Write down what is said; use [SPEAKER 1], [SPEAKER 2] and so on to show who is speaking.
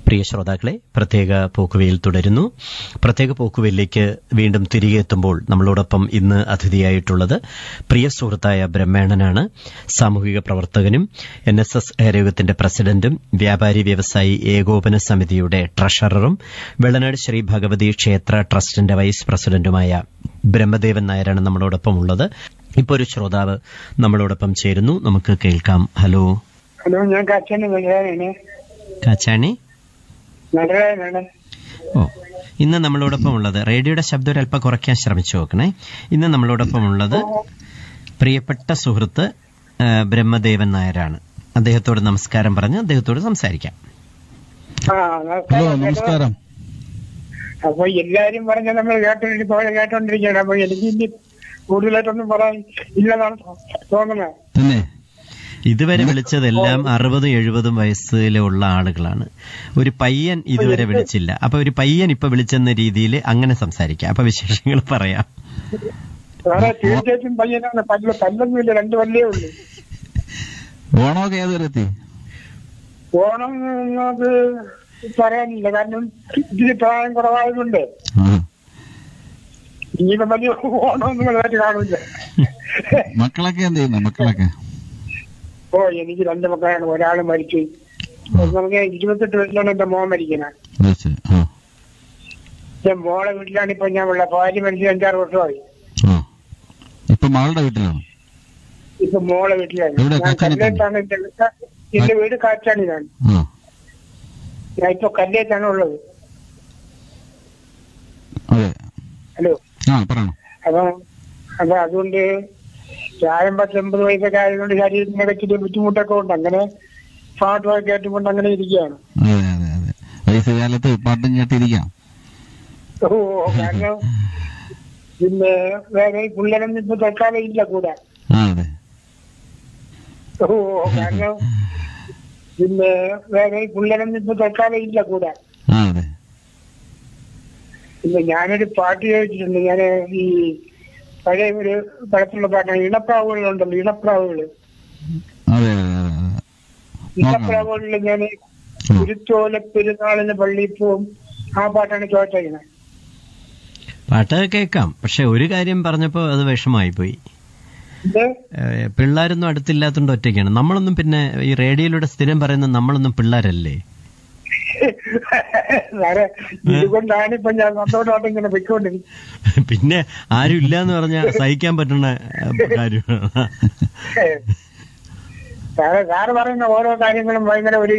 [SPEAKER 1] പ്രിയ ശ്രോതാക്കളെ പ്രത്യേക പോക്കുവയിൽ തുടരുന്നു പ്രത്യേക പോക്കുവയിലേക്ക് വീണ്ടും തിരികെ എത്തുമ്പോൾ നമ്മളോടൊപ്പം ഇന്ന് അതിഥിയായിട്ടുള്ളത് പ്രിയ സുഹൃത്തായ ബ്രഹ്മേണനാണ് സാമൂഹിക പ്രവർത്തകനും എൻ എസ് എസ് ആരോഗ്യത്തിന്റെ പ്രസിഡന്റും വ്യാപാരി വ്യവസായി ഏകോപന സമിതിയുടെ ട്രഷററും വെള്ളനാട് ശ്രീ ഭഗവതി ക്ഷേത്ര ട്രസ്റ്റിന്റെ വൈസ് പ്രസിഡന്റുമായ ബ്രഹ്മദേവൻ നായരാണ് നമ്മളോടൊപ്പം ഉള്ളത് ഇപ്പോൾ ഒരു ശ്രോതാവ് നമ്മളോടൊപ്പം ചേരുന്നു നമുക്ക് കേൾക്കാം ഹലോ
[SPEAKER 2] ഹലോ ഞാൻ കച്ചന് നടരാനാണ്
[SPEAKER 1] കാച്ചാണി
[SPEAKER 2] നടരാനാണ്
[SPEAKER 1] ഓ ഇന്ന് നമ്മളോടൊപ്പം ഉള്ളത് റേഡിയോയുടെ ശബ്ദം ഒരല്പം കുറയ്ക്കാൻ ശ്രമിച്ചു നോക്കണേ ഇന്ന് നമ്മളോടൊപ്പം ഉള്ളത് പ്രിയപ്പെട്ട സുഹൃത്ത് ആ, ബ്രഹ്മദേവൻ നായരാണ് അദ്ദേഹത്തോട് നമസ്കാരം പറഞ്ഞ് അദ്ദേഹത്തോട് സംസാരിക്കാം
[SPEAKER 2] ആ
[SPEAKER 3] ഹലോ
[SPEAKER 2] നമസ്കാരം
[SPEAKER 3] നമസ്കാരം
[SPEAKER 2] അപ്പൊ എല്ലാരും പറഞ്ഞ നമ്മൾ കേട്ടോണ്ടി പോലെ കേട്ടോണ്ടിരിക്കുകയാണ് അപ്പൊ എനിക്ക് ഇനി കൂടുതലായിട്ടൊന്നും പറയാൻ ഇല്ലെന്നാണ് തോന്നുന്നത്
[SPEAKER 3] തന്നെ
[SPEAKER 1] ഇതുവരെ വിളിച്ചതെല്ലാം അറുപതും എഴുപതും വയസ്സിലുള്ള ആളുകളാണ് ഒരു പയ്യൻ ഇതുവരെ വിളിച്ചില്ല അപ്പൊ ഒരു പയ്യൻ ഇപ്പൊ വിളിച്ചെന്ന രീതിയിൽ അങ്ങനെ സംസാരിക്കാം അപ്പൊ വിശേഷങ്ങൾ പറയാം
[SPEAKER 2] വേറെ തീർച്ചയായിട്ടും പയ്യനാണ് പല്ല് പല്ലൊന്നുമില്ല രണ്ട് പല്ലേ ഉള്ളു
[SPEAKER 3] ഓണമൊക്കെ ഏതുവരെത്തി
[SPEAKER 2] ഓണം എന്നത് പറയാനില്ല കാരണം ഇതിന് പ്രായം കുറവായതുകൊണ്ട്
[SPEAKER 3] ആ.
[SPEAKER 2] ഇനിയിപ്പോ വലിയ ഓണമൊന്നും വലുതായിട്ട് കാണില്ല
[SPEAKER 3] മക്കളൊക്കെ എന്ത് ചെയ്യുന്നു മക്കളൊക്കെ
[SPEAKER 2] ഓ എനിക്ക് രണ്ട് മക്കളാണ് ഒരാൾ മരിച്ചു നമുക്ക് ഇരുപത്തെട്ട് വയസ്സിലാണ് എന്റെ മോൻ മരിക്കുന്നത്
[SPEAKER 3] അത് ശരി. ആ
[SPEAKER 2] എന്റെ മോളെ വീട്ടിലാണ് ഇപ്പൊ ഞാൻ ഉള്ള ഭാര്യ മരിച്ചു അഞ്ചാറ് വർഷമായി
[SPEAKER 3] ആ ഇപ്പൊ മകളുടെ വീട്ടിലാണ്
[SPEAKER 2] ഇപ്പൊ മോളെ വീട്ടിലാണ്
[SPEAKER 3] എവിടെ?
[SPEAKER 2] ഞാൻ
[SPEAKER 3] കാച്ചാണിക്കാണോ?
[SPEAKER 2] കല്ലേത്താണ് എന്റെ വീട്. എന്റെ വീട് കാച്ചാണിലാണ്
[SPEAKER 3] ആ
[SPEAKER 2] ഞാൻ ഇപ്പൊ കല്ലേത്താണ് ഉള്ളത്
[SPEAKER 3] അതെ
[SPEAKER 2] ഹലോ
[SPEAKER 3] ആ പറയണം
[SPEAKER 2] അപ്പൊ അപ്പൊ അതുകൊണ്ട് പ്രായം പത്തൊമ്പത് വയസ്സൊക്കെ ആയതുകൊണ്ട് ശരീരത്തിനെ വെച്ചിട്ട് ബുദ്ധിമുട്ടൊക്കെ ഉണ്ട് അങ്ങനെ പാട്ട് കേട്ടുകൊണ്ട് അങ്ങനെ ഇരിക്കുകയാണ്
[SPEAKER 3] അതെ അതെ അതെ വയസ്സുകാലത്ത് പാട്ടും കേട്ടിരിക്കാം
[SPEAKER 2] ഓ കാരണം പിന്നെ വേറെ ഈ പിള്ളേരൊന്നും ഇപ്പൊ തൽക്കാലം ഇല്ല കൂടെ
[SPEAKER 3] ആ അതെ
[SPEAKER 2] ഓ കാരണം പിന്നെ വേറെ ഈ പിള്ളേരൊന്നും ഇപ്പൊ തൽക്കാലം ഇല്ല കൂടെ
[SPEAKER 3] ആ അതെ
[SPEAKER 2] പിന്നെ ഞാനൊരു പാട്ട് ചോദിച്ചിട്ടുണ്ട് ഞാൻ ഈ പഴയ ഒരു പടത്തിലുള്ള പാട്ടാണ് ഇണപ്രാവുകളുണ്ടല്ലോ ഇണപ്രാവുകൾ
[SPEAKER 3] അതെ അതെ അതെ അതെ നോക്കാം
[SPEAKER 2] ഇണപ്രാവുകളിൽ ഞാൻ കുരുത്തോല പെരുന്നാളിന് പള്ളിയിൽ പോവും ആ പാട്ടാണ് ചോദിച്ചേക്കുന്നത്
[SPEAKER 1] പാട്ട് കേൾക്കാം പക്ഷെ ഒരു കാര്യം പറഞ്ഞപ്പോ അത് വിഷമായി പോയി
[SPEAKER 2] ഇത്
[SPEAKER 1] ഏഹ് പിള്ളേരൊന്നും അടുത്തില്ലാത്തതുകൊണ്ട് ഒറ്റയ്ക്കാണ് നമ്മളൊന്നും പിന്നെ ഈ റേഡിയോയിലൂടെ സ്ഥിരം പറയുന്ന നമ്മളൊന്നും പിള്ളേരല്ലേ
[SPEAKER 2] വേറെ ഇതുകൊണ്ടാണ് ഇപ്പൊ ഞാൻ സന്തോഷമായിട്ട് ഇങ്ങനെ പൊയ്ക്കൊണ്ടിരിക്കുന്നത്
[SPEAKER 1] പിന്നെ ആരും ഇല്ല എന്ന് പറഞ്ഞാൽ സഹിക്കാൻ പറ്റുന്ന ഏഹ്, കാര്യമാണ്
[SPEAKER 2] സാറ് സാറ് പറയുന്ന ഓരോ കാര്യങ്ങളും ഭയങ്കര ഒരു